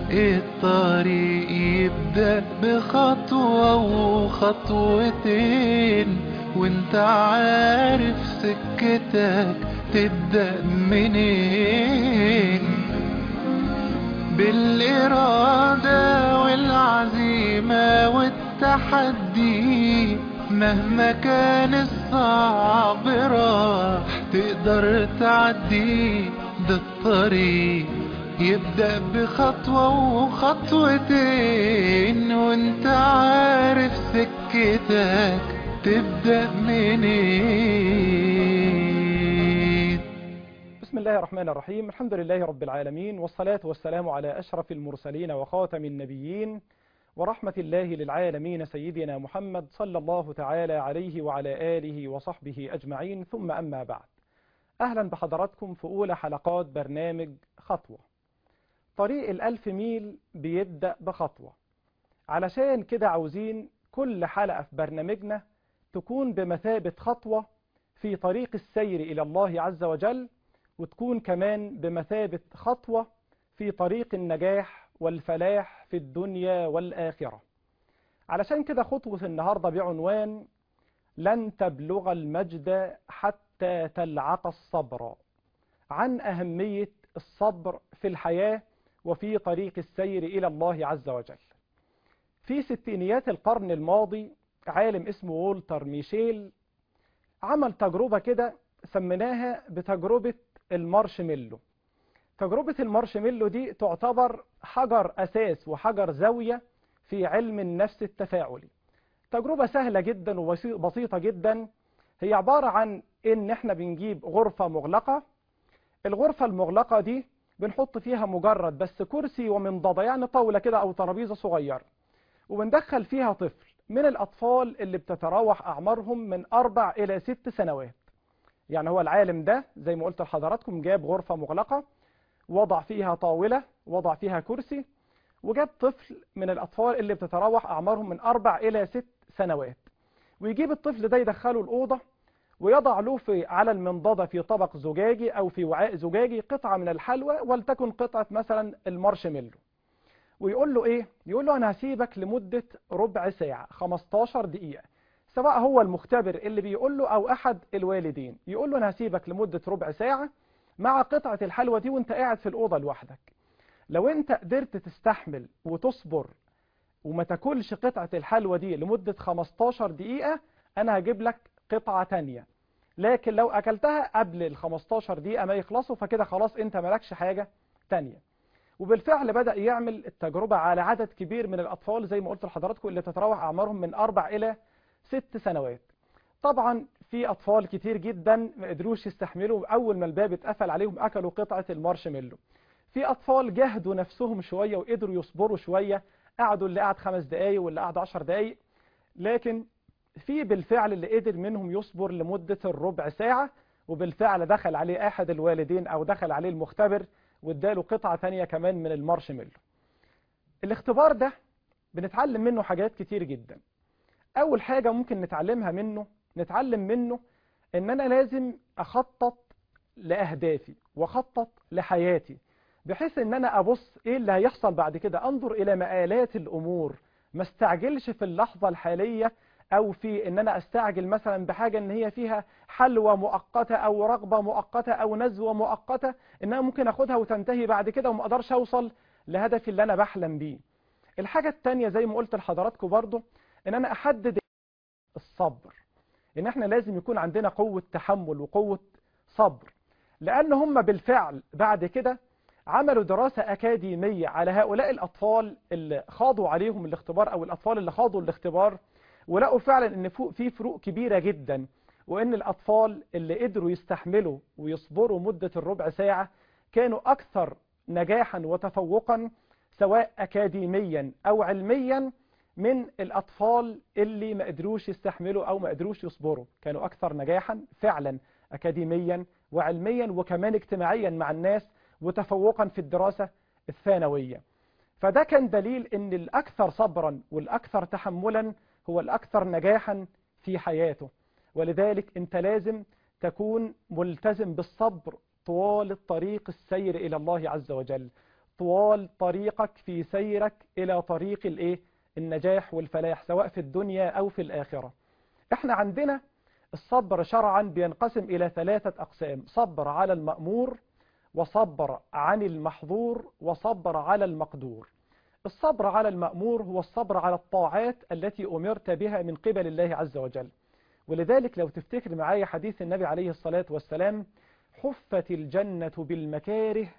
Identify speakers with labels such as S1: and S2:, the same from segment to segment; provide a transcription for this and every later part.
S1: الطريق يبدأ بخطوة وخطوتين وانت عارف سكتك تبدأ منين بالإرادة والعزيمة والتحدي مهما كان الصعب راح تقدر تعدي ده الطريق يبدأ بخطوة وخطوتين وانت عارف سكتك تبدأ منين
S2: بسم الله الرحمن الرحيم الحمد لله رب العالمين والصلاة والسلام على أشرف المرسلين وخاتم النبيين ورحمة الله للعالمين سيدنا محمد صلى الله تعالى عليه وعلى آله وصحبه أجمعين ثم أما بعد أهلا بحضراتكم في أولى حلقات برنامج خطوة طريق الألف ميل بيبدأ بخطوة علشان كده عاوزين كل حلقة في برنامجنا تكون بمثابة خطوة في طريق السير إلى الله عز وجل وتكون كمان بمثابة خطوة في طريق النجاح والفلاح في الدنيا والآخرة علشان كده خطوة النهاردة بعنوان لن تبلغ المجد حتى تلعق الصبر عن أهمية الصبر في الحياة وفي طريق السير إلى الله عز وجل في ستينيات القرن الماضي عالم اسمه وولتر ميشيل عمل تجربة كده سميناها بتجربة المارشميلو تجربة المارشميلو دي تعتبر حجر أساس وحجر زاوية في علم النفس التفاعلي تجربة سهلة جدا وبسيطة جدا هي عبارة عن ان احنا بنجيب غرفة مغلقة الغرفة المغلقة دي بنحط فيها مجرد بس كرسي ومنضدة يعني طاولة كده او ترابيزة صغيرة وبندخل فيها طفل من الأطفال اللي بتتراوح أعمارهم من أربع إلى ست سنوات يعني هو العالم ده زي ما قلت لحضراتكم جاب غرفة مغلقة وضع فيها طاولة وضع فيها كرسي وجاب طفل من الأطفال اللي بتتراوح أعمارهم من أربع إلى ست سنوات ويجيب الطفل ده يدخله الأوضة ويضع له في على المنضدة في طبق زجاجي أو في وعاء زجاجي قطعة من الحلوى ولتكن قطعة مثلا المارشميلو ويقول له ايه يقول له انا هسيبك لمدة ربع ساعة 15 دقيقة سواء هو المختبر اللي بيقول له او احد الوالدين يقول له انا هسيبك لمدة ربع ساعة مع قطعة الحلوى دي وانت قاعد في الأوضة لوحدك لو انت قدرت تستحمل وتصبر وما تاكلش قطعة الحلوى دي لمدة 15 دقيقة انا هجيب لك قطعة تانية لكن لو اكلتها قبل ال 15 دقيقة ما يخلصوا فكده خلاص انت مالكش حاجة تانية وبالفعل بدأ يعمل التجربة على عدد كبير من الأطفال زي ما قلت لحضراتكم اللي تتراوح أعمارهم من أربع إلى ست سنوات طبعا في أطفال كتير جدا ما قدروش يستحملوا أول ما الباب اتقفل عليهم أكلوا قطعة المارشميلو في أطفال جهدوا نفسهم شوية وقدروا يصبروا شوية قعدوا اللي قعد خمس دقايق واللي قعد عشر دقايق لكن في بالفعل اللي قدر منهم يصبر لمدة الربع ساعة وبالفعل دخل عليه أحد الوالدين أو دخل عليه المختبر واداله قطعة تانية كمان من المارشميلو الاختبار ده بنتعلم منه حاجات كتير جدا اول حاجة ممكن نتعلمها منه نتعلم منه ان انا لازم اخطط لاهدافي واخطط لحياتي بحيث ان انا ابص ايه اللي هيحصل بعد كده انظر الى مآلات الامور ما استعجلش في اللحظة الحالية او في ان انا استعجل مثلا بحاجة ان هي فيها حلوة مؤقتة او رغبة مؤقتة او نزوة مؤقتة انها ممكن اخدها وتنتهي بعد كده وما اقدرش اوصل لهدفي اللي انا بحلم بيه الحاجة التانية زي ما قلت لحضراتكم برضو ان انا احدد الصبر ان احنا لازم يكون عندنا قوة تحمل وقوة صبر لان هم بالفعل بعد كده عملوا دراسة أكاديمية على هؤلاء الأطفال اللي خاضوا عليهم الاختبار أو الأطفال اللي خاضوا الاختبار ولقوا فعلا ان في فروق كبيرة جدا وان الاطفال اللي قدروا يستحملوا ويصبروا مدة الربع ساعة كانوا اكثر نجاحا وتفوقا سواء اكاديميا او علميا من الاطفال اللي ما قدروش يستحملوا او ما قدروش يصبروا كانوا اكثر نجاحا فعلا اكاديميا وعلميا وكمان اجتماعيا مع الناس وتفوقا في الدراسة الثانوية فده كان دليل ان الاكثر صبرا والاكثر تحملا هو الأكثر نجاحا في حياته ولذلك أنت لازم تكون ملتزم بالصبر طوال الطريق السير إلى الله عز وجل طوال طريقك في سيرك إلى طريق الإيه؟ النجاح والفلاح سواء في الدنيا أو في الآخرة احنا عندنا الصبر شرعا بينقسم إلى ثلاثة أقسام صبر على المأمور وصبر عن المحظور وصبر على المقدور الصبر على المأمور هو الصبر على الطاعات التي أمرت بها من قبل الله عز وجل ولذلك لو تفتكر معايا حديث النبي عليه الصلاة والسلام حفت الجنة بالمكاره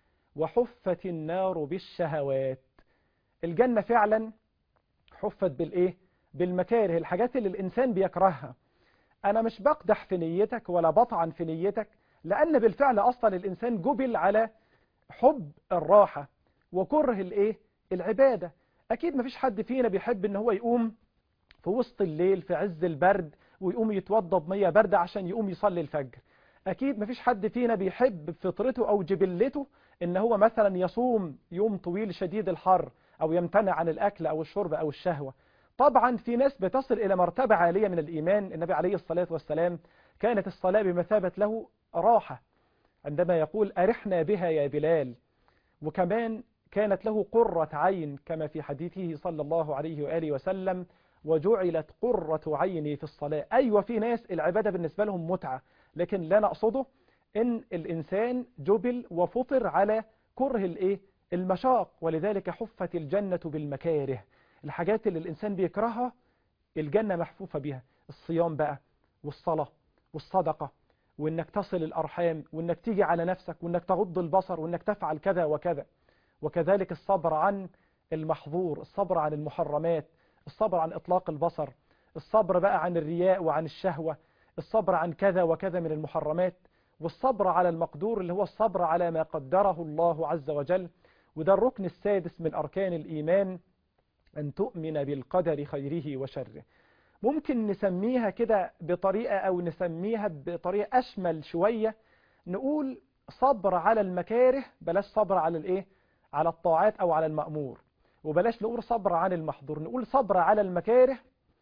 S2: وحفت النار بالشهوات الجنة فعلا حفت بالإيه؟ بالمكاره الحاجات اللي الإنسان بيكرهها أنا مش بقدح في نيتك ولا بطعن في نيتك لأن بالفعل أصلا الإنسان جبل على حب الراحة وكره الإيه؟ العبادة أكيد مفيش حد فينا بيحب إن هو يقوم في وسط الليل في عز البرد ويقوم يتوضى بمية باردة عشان يقوم يصلي الفجر أكيد مفيش حد فينا بيحب بفطرته أو جبلته إن هو مثلا يصوم يوم طويل شديد الحر أو يمتنع عن الأكل أو الشرب أو الشهوة طبعا في ناس بتصل إلى مرتبة عالية من الإيمان النبي عليه الصلاة والسلام كانت الصلاة بمثابة له راحة عندما يقول أرحنا بها يا بلال وكمان كانت له قرة عين كما في حديثه صلى الله عليه وآله وسلم وجعلت قرة عيني في الصلاة أيوة في ناس العبادة بالنسبة لهم متعة لكن لا نقصده إن الإنسان جبل وفطر على كره الإيه؟ المشاق ولذلك حفت الجنة بالمكاره الحاجات اللي الإنسان بيكرهها الجنة محفوفة بها الصيام بقى والصلاة والصدقة وإنك تصل الأرحام وإنك تيجي على نفسك وإنك تغض البصر وإنك تفعل كذا وكذا وكذلك الصبر عن المحظور الصبر عن المحرمات الصبر عن إطلاق البصر الصبر بقى عن الرياء وعن الشهوة الصبر عن كذا وكذا من المحرمات والصبر على المقدور اللي هو الصبر على ما قدره الله عز وجل وده الركن السادس من أركان الإيمان أن تؤمن بالقدر خيره وشره ممكن نسميها كده بطريقة أو نسميها بطريقة أشمل شوية نقول صبر على المكاره بلاش صبر على الإيه على الطاعات أو على المأمور وبلاش نقول صبر عن المحظور نقول صبر على المكاره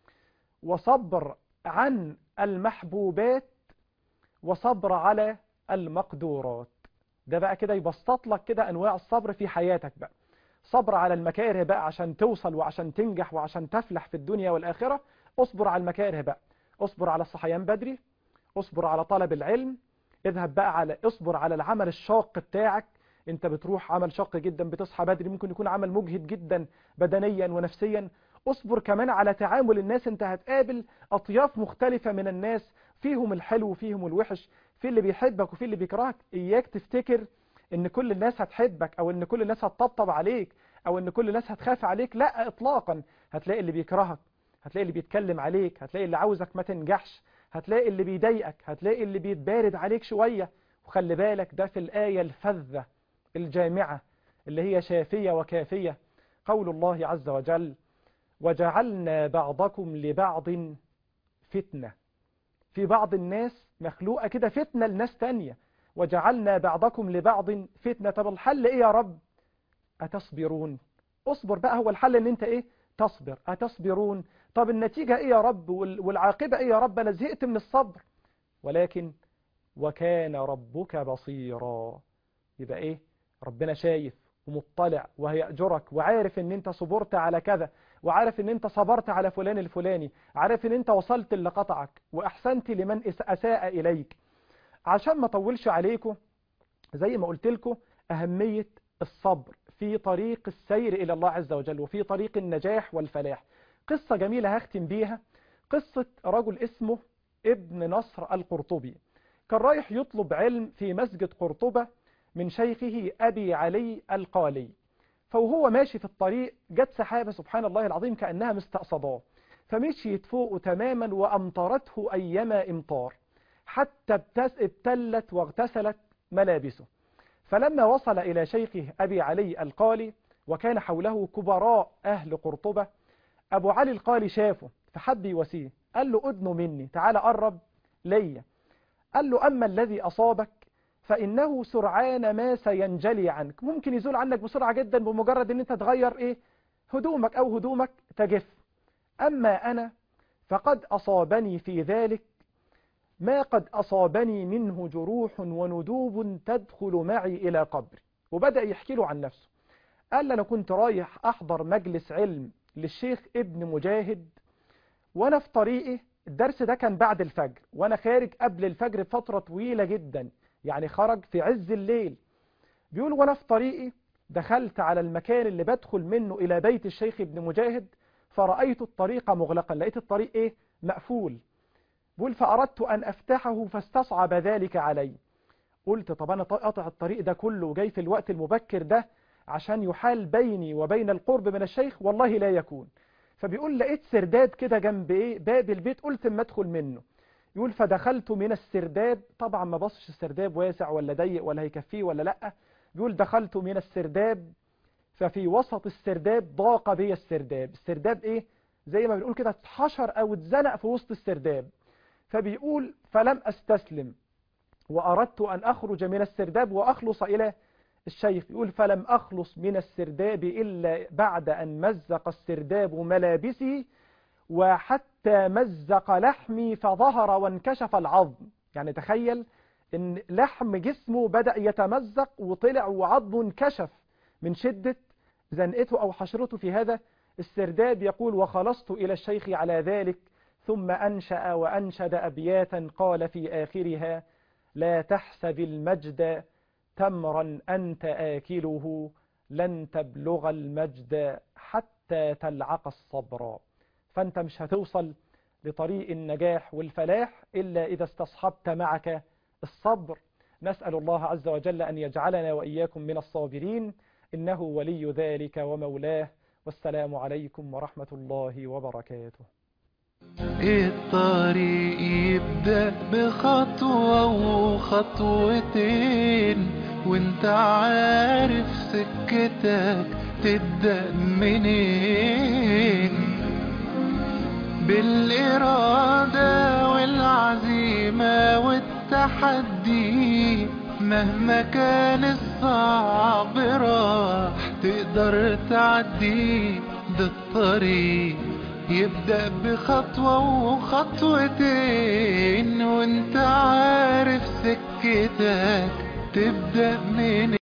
S2: وصبر عن المحبوبات وصبر على المقدورات ده بقى كده يبسط لك كده أنواع الصبر في حياتك بقى صبر على المكاره بقى عشان توصل وعشان تنجح وعشان تفلح في الدنيا والآخرة اصبر على المكاره بقى اصبر على الصحيان بدري اصبر على طلب العلم اذهب بقى على اصبر على العمل الشاق بتاعك انت بتروح عمل شاق جدا بتصحى بدري ممكن يكون عمل مجهد جدا بدنيا ونفسيا اصبر كمان على تعامل الناس انت هتقابل اطياف مختلفة من الناس فيهم الحلو وفيهم الوحش في اللي بيحبك وفي اللي بيكرهك اياك تفتكر ان كل الناس هتحبك او ان كل الناس هتطبطب عليك او ان كل الناس هتخاف عليك لا اطلاقا هتلاقي اللي بيكرهك هتلاقي اللي بيتكلم عليك هتلاقي اللي عاوزك ما تنجحش هتلاقي اللي بيضايقك هتلاقي اللي بيتبارد عليك شوية وخلي بالك ده في الآية الفذة الجامعة اللي هي شافية وكافية قول الله عز وجل وجعلنا بعضكم لبعض فتنة في بعض الناس مخلوقة كده فتنة لناس تانية وجعلنا بعضكم لبعض فتنة طب الحل ايه يا رب أتصبرون اصبر بقى هو الحل ان انت ايه تصبر أتصبرون طب النتيجة ايه يا رب والعاقبة ايه يا رب انا زهقت من الصبر ولكن وكان ربك بصيرا يبقى ايه ربنا شايف ومطلع وهيأجرك وعارف ان انت صبرت على كذا وعارف ان انت صبرت على فلان الفلاني عارف ان انت وصلت اللي قطعك واحسنت لمن اساء اليك عشان ما اطولش عليكم زي ما قلت لكم اهمية الصبر في طريق السير الى الله عز وجل وفي طريق النجاح والفلاح قصة جميلة هختم بيها قصة رجل اسمه ابن نصر القرطبي كان رايح يطلب علم في مسجد قرطبة من شيخه أبي علي القالي فوهو ماشي في الطريق جت سحابة سبحان الله العظيم كأنها مستقصداه فمشيت فوقه تماما وأمطرته أيما إمطار حتى ابتلت واغتسلت ملابسه فلما وصل إلى شيخه أبي علي القالي وكان حوله كبراء أهل قرطبة أبو علي القالي شافه فحب يواسيه قال له أدنه مني تعال قرب ليا قال له أما الذي أصابك فإنه سرعان ما سينجلي عنك ممكن يزول عنك بسرعة جدا بمجرد أن أنت تغير إيه هدومك أو هدومك تجف أما أنا فقد أصابني في ذلك ما قد أصابني منه جروح وندوب تدخل معي إلى قبري وبدأ يحكي له عن نفسه قال لي أنا كنت رايح أحضر مجلس علم للشيخ ابن مجاهد وأنا في طريقي الدرس ده كان بعد الفجر وأنا خارج قبل الفجر بفترة طويلة جدا يعني خرج في عز الليل بيقول وأنا في طريقي دخلت على المكان اللي بدخل منه إلى بيت الشيخ ابن مجاهد فرأيت الطريق مغلقا لقيت الطريق إيه مقفول بيقول فأردت أن أفتحه فاستصعب ذلك علي قلت طب أنا قاطع الطريق ده كله وجاي في الوقت المبكر ده عشان يحال بيني وبين القرب من الشيخ والله لا يكون فبيقول لقيت سرداب كده جنب ايه باب البيت قلت اما ادخل منه يقول فدخلت من السرداب طبعا ما بصش السرداب واسع ولا ضيق ولا هيكفيه ولا لا بيقول دخلت من السرداب ففي وسط السرداب ضاق بي السرداب السرداب ايه زي ما بنقول كده اتحشر او اتزنق في وسط السرداب فبيقول فلم استسلم وأردت أن أخرج من السرداب وأخلص إلى الشيخ يقول فلم أخلص من السرداب إلا بعد أن مزق السرداب ملابسي وحتى مزق لحمي فظهر وانكشف العظم يعني تخيل ان لحم جسمه بدأ يتمزق وطلع وعظمه انكشف من شدة زنقته أو حشرته في هذا السرداب يقول وخلصت إلى الشيخ على ذلك ثم أنشأ وأنشد أبياتا قال في آخرها لا تحسب المجد تمرا أنت آكله لن تبلغ المجد حتى تلعق الصبر فأنت مش هتوصل لطريق النجاح والفلاح إلا إذا استصحبت معك الصبر نسأل الله عز وجل أن يجعلنا وإياكم من الصابرين إنه ولي ذلك ومولاه والسلام عليكم ورحمة الله وبركاته
S1: الطريق يبدأ بخطوة وخطوتين وانت عارف سكتك تبدأ منين بالإرادة والعزيمة والتحدي مهما كان الصعب راح تقدر تعدي ده الطريق يبدأ بخطوة وخطوتين وانت عارف سكتك تبدأ من